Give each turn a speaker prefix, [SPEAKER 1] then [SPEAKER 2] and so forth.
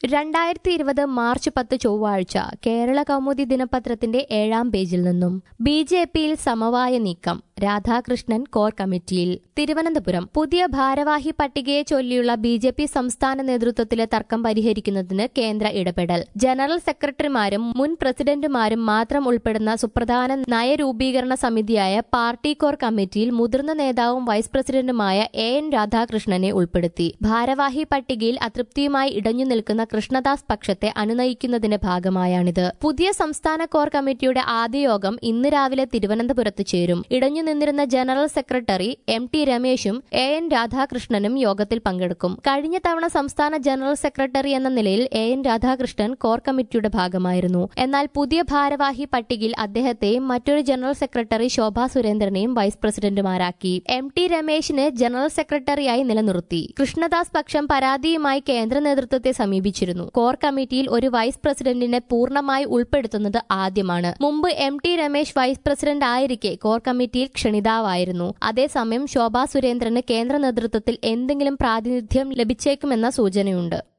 [SPEAKER 1] രണ്ടായിരത്തി ഇരുപത് മാർച്ച് പത്ത് ചൊവ്വാഴ്ച കേരള കൗമുദി ദിനപത്രത്തിന്റെ ഏഴാം പേജിൽ നിന്നും ബി ജെ പിയിൽ സമവായ നീക്കം രാധാകൃഷ്ണൻ കോർ കമ്മിറ്റിയിൽ തിരുവനന്തപുരം പുതിയ ഭാരവാഹി പട്ടികയെ ചൊല്ലിയുള്ള ബി ജെ പി സംസ്ഥാന നേതൃത്വത്തിലെ തർക്കം പരിഹരിക്കുന്നതിന് കേന്ദ്ര ഇടപെടൽ ജനറൽ സെക്രട്ടറിമാരും മുൻ പ്രസിഡന്റുമാരും മാത്രം ഉൾപ്പെടുന്ന സുപ്രധാന നയരൂപീകരണ സമിതിയായ പാർട്ടി കോർ കമ്മിറ്റിയിൽ മുതിർന്ന നേതാവും വൈസ് പ്രസിഡന്റുമായ എ എൻ രാധാകൃഷ്ണനെ ഉൾപ്പെടുത്തി ഭാരവാഹി പട്ടികയിൽ അതൃപ്തിയുമായി ഇടഞ്ഞു നിൽക്കുന്ന കൃഷ്ണദാസ് പക്ഷത്തെ അനുനയിക്കുന്നതിന്റെ ഭാഗമായാണിത് പുതിയ സംസ്ഥാന കോർ കമ്മിറ്റിയുടെ ആദ്യ യോഗം ഇന്ന് രാവിലെ തിരുവനന്തപുരത്ത് ചേരും ഇടഞ്ഞു നിന്നിരുന്ന ജനറൽ സെക്രട്ടറി എം ടി രമേശും എ എൻ രാധാകൃഷ്ണനും യോഗത്തിൽ പങ്കെടുക്കും കഴിഞ്ഞ തവണ സംസ്ഥാന ജനറൽ സെക്രട്ടറി എന്ന നിലയിൽ എ എൻ രാധാകൃഷ്ണൻ കോർ കമ്മിറ്റിയുടെ ഭാഗമായിരുന്നു എന്നാൽ പുതിയ ഭാരവാഹി പട്ടികയിൽ അദ്ദേഹത്തെയും മറ്റൊരു ജനറൽ സെക്രട്ടറി ശോഭാ സുരേന്ദ്രനെയും വൈസ് പ്രസിഡന്റുമാരാക്കി എം ടി രമേശിനെ ജനറൽ സെക്രട്ടറിയായി നിലനിർത്തി കൃഷ്ണദാസ് പക്ഷം പരാതിയുമായി കേന്ദ്ര നേതൃത്വത്തെ സമീപിച്ചിരുന്നു കോർ കമ്മിറ്റിയിൽ ഒരു വൈസ് പ്രസിഡന്റിനെ പൂർണ്ണമായി ഉൾപ്പെടുത്തുന്നത് ആദ്യമാണ് മുമ്പ് M T Ramesh vice president ആയിരിക്കെ കോർ കമ്മിറ്റിയിൽ ക്ഷണിതാവായിരുന്നു അതേസമയം ശോഭാ സുരേന്ദ്രന് കേന്ദ്ര നേതൃത്വത്തിൽ എന്തെങ്കിലും പ്രാതിനിധ്യം ലഭിച്ചേക്കുമെന്ന സൂചനയുണ്ട്